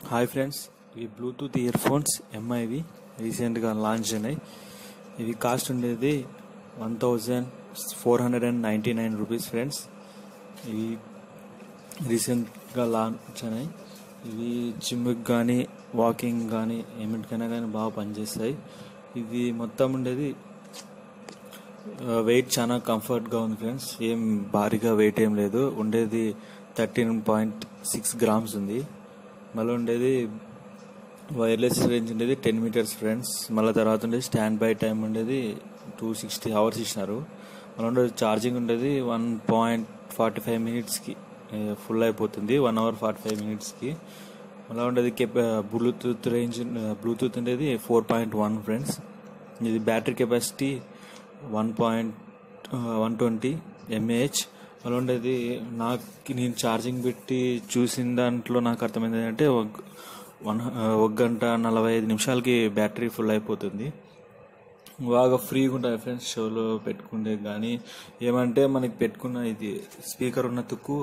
hi friends ఇవి Bluetooth ear phones Mivi రీసెంట్గా launch అయినాయి ఇవి కాస్ట్ ఉండేది one thousand four hundred and ninety nine rupees friends ఇవి రీసెంట్గా లాంచ్ అయినాయి ఇవి జిమ్కి కానీ వాకింగ్ కానీ ఏమిటికైనా కానీ బాగా పనిచేస్తాయి ఇది మొత్తం ఉండేది వెయిట్ చాలా కంఫర్ట్గా ఉంది ఫ్రెండ్స్ ఏం భారీగా వెయిట్ ఏం లేదు ఉండేది థర్టీన్ పాయింట్ సిక్స్ గ్రామ్స్ ఉంది మళ్ళీ ఉండేది వైర్లెస్ రేంజ్ ఉండేది టెన్ మీటర్స్ ఫ్రెండ్స్ మళ్ళీ తర్వాత ఉండేది స్టాండ్ బై టైం ఉండేది టూ సిక్స్టీ అవర్స్ ఇచ్చినారు మళ్ళీ ఉండేది ఛార్జింగ్ ఉండేది వన్ పాయింట్ ఫార్టీ ఫైవ్ మినిట్స్కి ఫుల్ అయిపోతుంది వన్ అవర్ ఫార్టీ ఫైవ్ మినిట్స్కి మళ్ళీ ఉండేది కెప బ్లూటూత్ రేంజ్ బ్లూటూత్ ఉండేది ఫోర్ పాయింట్ వన్ ఫ్రెండ్స్ ఇది battery capacity one point one twenty mAh అలా ఉండేది నాకు నేను ఛార్జింగ్ పెట్టి చూసిన దాంట్లో నాకు అర్థమైంది ఏంటంటే ఒక వన్ ఒక గంట నలభై ఐదు నిమిషాలకి బ్యాటరీ ఫుల్ అయిపోతుంది బాగా ఫ్రీగా ఉంటుంది ఫ్రెండ్స్ షోలో పెట్టుకుంటే కానీ ఏమంటే మనకి పెట్టుకున్న ఇది స్పీకర్ ఉన్న తుక్కు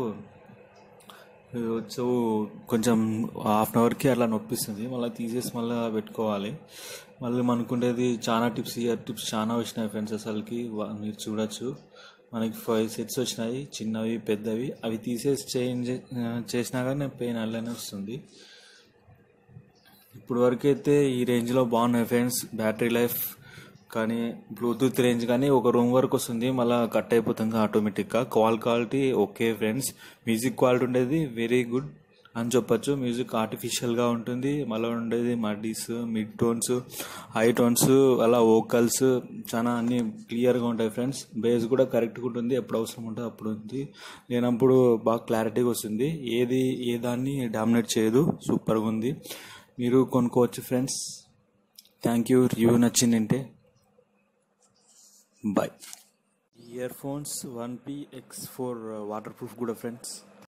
సో కొంచెం హాఫ్ అన్ అవర్కి అట్లా నొప్పిస్తుంది మళ్ళీ తీసేసి మళ్ళీ పెట్టుకోవాలి మళ్ళీ మనకుండేది చాలా టిప్స్ ఇయర్ టిప్స్ చాలా వచ్చినాయి ఫ్రెండ్స్ అసలుకి వా- మీరు చూడొచ్చు మనకి ఫైవ్ సెట్స్ వచ్చినాయి చిన్నవి పెద్దవి అవి తీసేసి చేంజ్ చేసినా కానీ పెయిన్ అలానే వస్తుంది ఇప్పుడు వరకు అయితే ఈ రేంజ్లో బాగున్నాయి ఫ్రెండ్స్ బ్యాటరీ లైఫ్ కానీ బ్లూటూత్ రేంజ్ కానీ ఒక రూమ్ వరకు వస్తుంది మళ్ళీ కట్ అయిపోతుంది ఆటోమేటిక్గా call quality okay friends music quality ఉండేది వెరీ గుడ్ అని చెప్పొచ్చు మ్యూజిక్ ఆర్టిఫిషియల్గా ఉంటుంది మళ్ళీ ఉండేది muddies mid tones high tones అలా వోకల్స్ చాలా అన్ని క్లియర్గా ఉంటాయి ఫ్రెండ్స్ బేస్ కూడా కరెక్ట్గా ఉంటుంది ఎప్పుడు అవసరం ఉంటే అప్పుడు ఉంది లేనప్పుడు బాగా క్లారిటీగా వస్తుంది ఏది ఏ దాన్ని డామినేట్ చేయదు సూపర్గా ఉంది మీరు కొనుక్కోవచ్చు ఫ్రెండ్స్ థ్యాంక్ యూ రివ్యూ నచ్చిందంటే bye ear phones one P X four water proof కూడా ఫ్రెండ్స్